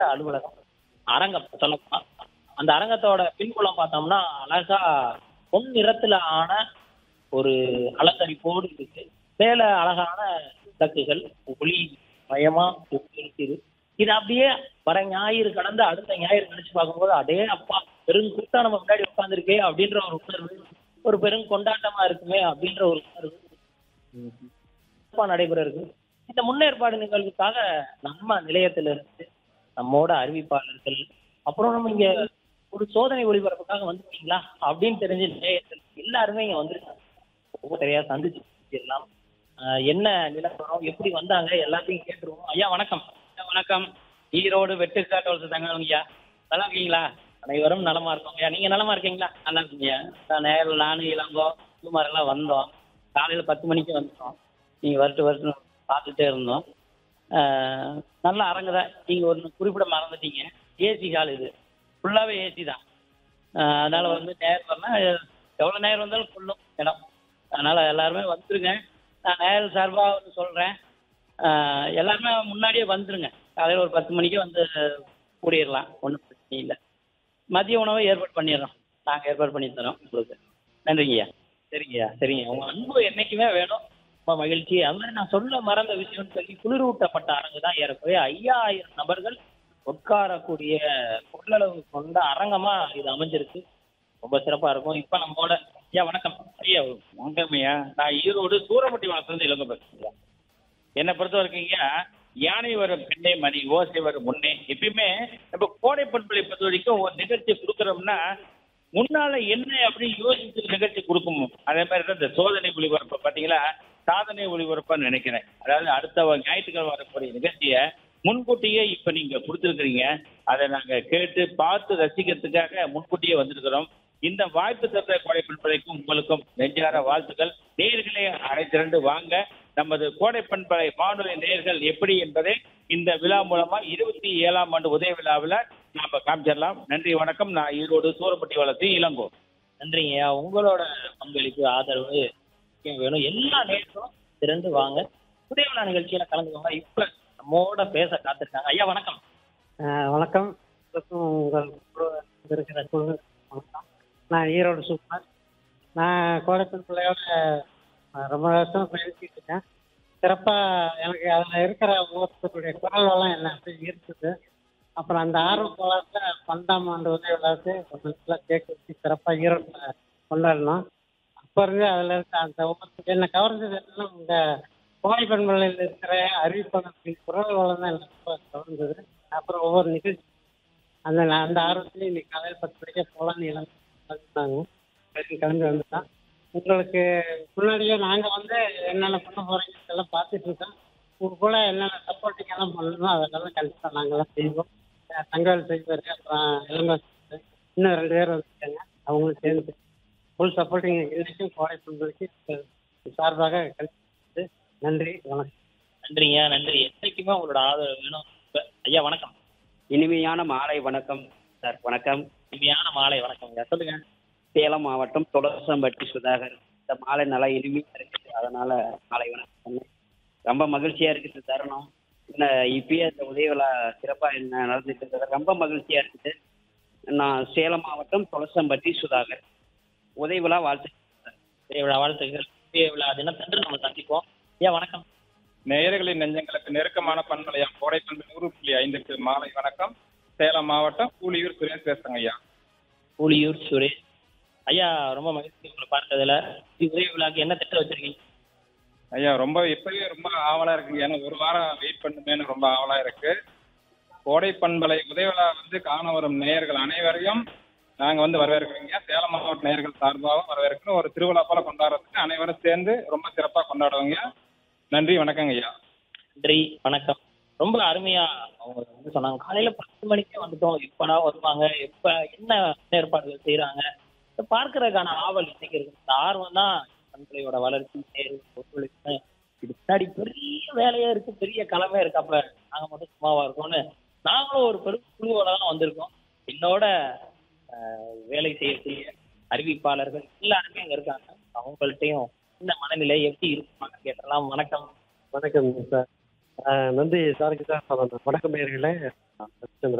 அலுவலகம் அரங்கம் சொல்லப்போனா அந்த அரங்கத்தோட பின்புலம் பார்த்தோம்னா அழகா பொன் நிறத்துல ஆன ஒரு அலங்கரிப்போடு இருக்கு மேல அழகான விளக்குகள் ஒளி மயமா இருக்குது இது அப்படியே வர ஞாயிறு கடந்து அடுத்த ஞாயிறு கழிச்சு பார்க்கும்போது அதே அப்பா பெருங்கூட்டம் நம்ம முன்னாடி உட்காந்துருக்கே அப்படின்ற ஒரு உணர்வு ஒரு பெருங்கொண்டாட்டமா இருக்குமே அப்படின்ற ஒரு உணர்வு சிறப்பா நடைபெற இருக்கு இந்த முன்னேற்பாடு நிகழ்வுக்காக நம்ம நிலையத்திலிருந்து நம்மோட அறிவிப்பாளர்கள் அப்புறம் நம்ம இங்க ஒரு சோதனை ஒளிபரப்புக்காக வந்துட்டீங்களா அப்படின்னு தெரிஞ்ச நிலையத்தில் எல்லாருமே இங்க வந்திருக்காங்க ஒவ்வொருத்தரையா சந்திச்சு பேசிடலாம் ஆஹ் என்ன நிலவரம் எப்படி வந்தாங்க எல்லாத்தையும் கேட்டுருவோம் ஐயா வணக்கம் ஐயா, வணக்கம் ஈரோடு வெட்டுக்காட்டு வளர்த்து தாங்க ஐயா நல்லா இருக்கீங்களா அனைவரும் நலமா இருக்கோம் ஐயா நீங்க நலமா இருக்கீங்களா நல்லா இருக்கீங்க நான் நேரில் நானும் இளங்கோ குமார் எல்லாம் வந்தோம் காலையில பத்து மணிக்கு வந்துட்டோம் நீங்க வருட்டு வருஷம் பார்த்துட்டே இருந்தோம் ஆஹ் நல்ல அரங்கு தான் நீங்க ஒன்று குறிப்பிட மறந்துட்டீங்க ஏசி ஹால் இது ஃபுல்லாவே ஏசி தான் ஆஹ் அதனால வந்து நேரம் வரலாம் எவ்வளவு நேரம் வந்தாலும் கொள்ளும் இடம் அதனால எல்லாருமே வந்துருங்க நான் நேரில் சார்பாக வந்து சொல்றேன் ஆஹ் எல்லாருமே முன்னாடியே வந்துருங்க காலையில் ஒரு பத்து மணிக்கு வந்து கூடிடலாம் ஒன்றும் பிரச்சனை இல்லை மதிய உணவை ஏற்பாடு பண்ணிடுறோம் நாங்கள் ஏற்பாடு பண்ணி தரோம் உங்களுக்கு நன்றிங்கய்யா சரிங்கய்யா சரிங்க உங்கள் அன்பு என்னைக்குமே வேணும் ரொம்ப மகிழ்ச்சி அது மாதிரி நான் சொல்ல மறந்த விஷயம்னு சொல்லி குளிரூட்டப்பட்ட அரங்கு தான் ஏறக்குறைய ஐயாயிரம் நபர்கள் உட்காரக்கூடிய கொள்ளளவு கொண்ட அரங்கமா இது அமைஞ்சிருக்கு ரொம்ப சிறப்பா இருக்கும் இப்ப நம்மோட ஐயா வணக்கம் ஐயா வணக்கம் ஐயா நான் ஈரோடு சூரப்பட்டி வளர்த்துலேருந்து இளங்க பேசுகிறேன் என்னை பொறுத்த வரைக்குங்க யானை வரும் பெண்ணே மணி ஓசை வரும் முன்னே எப்பயுமே நம்ம கோடை பண்பலை பொறுத்த வரைக்கும் ஒரு நிகழ்ச்சி கொடுக்குறோம்னா முன்னால என்ன அப்படின்னு யோசிச்சு நிகழ்ச்சி கொடுக்கும் அதே மாதிரி தான் இந்த சோதனை ஒளிபரப்பை பார்த்தீங்களா சாதனை ஒளிபரப்பான்னு நினைக்கிறேன் அதாவது அடுத்த ஞாயிற்றுக்கிழமை வரக்கூடிய நிகழ்ச்சியை முன்கூட்டியே இப்போ நீங்க கொடுத்துருக்கிறீங்க அதை நாங்க கேட்டு பார்த்து ரசிக்கிறதுக்காக முன்கூட்டியே வந்திருக்கிறோம் இந்த வாய்ப்பு தந்த கோடை பண்பலைக்கும் உங்களுக்கும் நெஞ்சார வாழ்த்துக்கள் நேயர்களே அழைத்திரண்டு வாங்க நமது கோடை பண்பலை வானொலி நேயர்கள் எப்படி என்பதை இந்த விழா மூலமா இருபத்தி ஏழாம் ஆண்டு உதய விழாவில் நாம காமிச்சிடலாம் நன்றி வணக்கம் நான் ஈரோடு சூரப்பட்டி வளர்ச்சி இளங்கோ நன்றிங்க ஐயா உங்களோட பங்களிப்பு ஆதரவு முக்கியம் வேணும் எல்லா நேரத்திலும் திரண்டு வாங்க புதிய விழா நிகழ்ச்சியில கலந்துக்கோங்க இப்ப நம்மோட பேச காத்திருக்காங்க ஐயா வணக்கம் ஆஹ் வணக்கம் உங்களுக்கும் உங்கள் குழு இருக்கிற குழு வணக்கம் நான் ஈரோடு சூப்பர் நான் கோடைப்பன் பிள்ளையோட ஆஹ் ரொம்ப வருஷம் பேசிட்டு இருக்கேன் சிறப்பாக எனக்கு அதில் இருக்கிற ஒவ்வொருத்தருடைய குரல் வளம் என்ன அப்படி இருக்குது அப்புறம் அந்த ஆர்வம் கோலத்தில் பன்னெண்டாம் ஆண்டு உதவி விழாவுக்கு ஒரு நல்லா கேக் வச்சு சிறப்பாக ஈரோட்டில் கொண்டாடணும் அப்போ இருந்து அதில் இருக்க அந்த ஒவ்வொருத்தருக்கு என்ன கவர்ந்தது என்னன்னா உங்கள் கோடை பண்பலையில் இருக்கிற அறிவிப்பாளர்களின் குரல் வளம் தான் எனக்கு ரொம்ப கவர்ந்தது அப்புறம் ஒவ்வொரு நிகழ்ச்சி அந்த அந்த ஆர்வத்திலே இன்னைக்கு காலையில் பத்து மணிக்கே போகலான்னு எல்லாம் கலந்துட்டாங்க சரி கிளம்பி வந்துட்டான் உங்களுக்கு முன்னாடியே நாங்கள் வந்து என்னென்ன பண்ண போகிறீங்க எல்லாம் பார்த்துட்டு இருக்கோம் உங்க கூட என்னென்ன சப்போர்ட்டிங் எல்லாம் பண்ணணுமோ அதெல்லாம் கண்டிப்பாக நாங்களாம் செய்வோம் அஹ் தங்கவேல் செய்வார் அப்புறம் இளங்கோ செய்வாரு. இன்னும் ரெண்டு பேர் வந்துருக்காங்க அவங்களும் சேர்ந்து ஃபுல் சப்போர்ட்டிங் இன்னைக்கும் கோடை பண்புக்கு சார்பாக கழிச்சு நன்றி வணக்கம் நன்றிங்க நன்றி என்னைக்குமே உங்களோட ஆதரவு வேணும் இப்ப ஐயா வணக்கம் இனிமையான மாலை வணக்கம் சார் வணக்கம் இனிமையான மாலை வணக்கம் ஐயா சொல்லுங்க சேலம் மாவட்டம் துளசம்பட்டி சுதாகர் இந்த மாலை நல்லா இனிமையா இருக்குது அதனால மாலை வணக்கம் சொன்னேன் ரொம்ப மகிழ்ச்சியா இருக்குது தருணம் இன்னும் இப்பயே இந்த உதய விழா சிறப்பாக என்ன நடந்துட்டு இருக்கிறது ரொம்ப மகிழ்ச்சியா இருக்குது நான் சேலம் மாவட்டம் துளசம்பட்டி சுதாகர் உதய விழா வாழ்த்து புதிய விழா வாழ்த்துக்கள் புதிய விழா தினத்தன்று நம்ம சந்திப்போம் ஐயா வணக்கம் நேயர்களின் நெஞ்சங்களுக்கு நெருக்கமான பண்பலையாம் கோடைப்பண்பு நூறு புள்ளி ஐந்துக்கு மாலை வணக்கம் சேலம் மாவட்டம் கூலியூர் சுரேஷ் பேசுறேங்க ஐயா கூலியூர் சுரேஷ் ஐயா ரொம்ப மகிழ்ச்சி உங்களை பார்த்ததுல உதய விழாக்கு என்ன திட்டம் வச்சிருக்கீங்க ஐயா ரொம்ப இப்பவே ரொம்ப ஆவலா இருக்குங்க ஏன்னா ஒரு வாரம் வெயிட் பண்ணுமேன்னு ரொம்ப ஆவலா இருக்கு கோடை பண்பலை உதயவிழா வந்து காண வரும் நேயர்கள் அனைவரையும் நாங்க வந்து வரவேற்கிறீங்க சேலம் மாவட்ட நேயர்கள் சார்பாகவும் வரவேற்கிறோம் ஒரு திருவிழா போல கொண்டாடுறதுக்கு அனைவரும் சேர்ந்து ரொம்ப சிறப்பா கொண்டாடுவாங்க நன்றி வணக்கங்க ஐயா நன்றி வணக்கம் ரொம்ப அருமையா அவங்க வந்து சொன்னாங்க காலையில பத்து மணிக்கே வந்துட்டோம் எப்படா வருவாங்க எப்ப என்ன ஏற்பாடுகள் செய்யறாங்க இதை பார்க்கறதுக்கான ஆவல் இன்னைக்கு இருக்கு இந்த ஆர்வம் தான் பண்பலையோட வளர்ச்சி தேர்வு ஒத்துழைப்பு இது முன்னாடி பெரிய வேலையா இருக்கு பெரிய களமே இருக்கு அப்ப நாங்க மட்டும் சும்மாவா இருக்கோம்னு நாங்களும் ஒரு பெரும் குழுவோட தான் வந்திருக்கோம் என்னோட ஆஹ், வேலை செய்யக்கூடிய அறிவிப்பாளர்கள் எல்லாருமே அங்க இருக்காங்க அவங்கள்ட்டையும் இந்த மனநிலை எப்படி இருக்குமான்னு கேட்டலாம் வணக்கம் வணக்கம் சார் ஆஹ் நன்றி சாருக்கு தான் சொல்லணும் வணக்கம் நேர்களே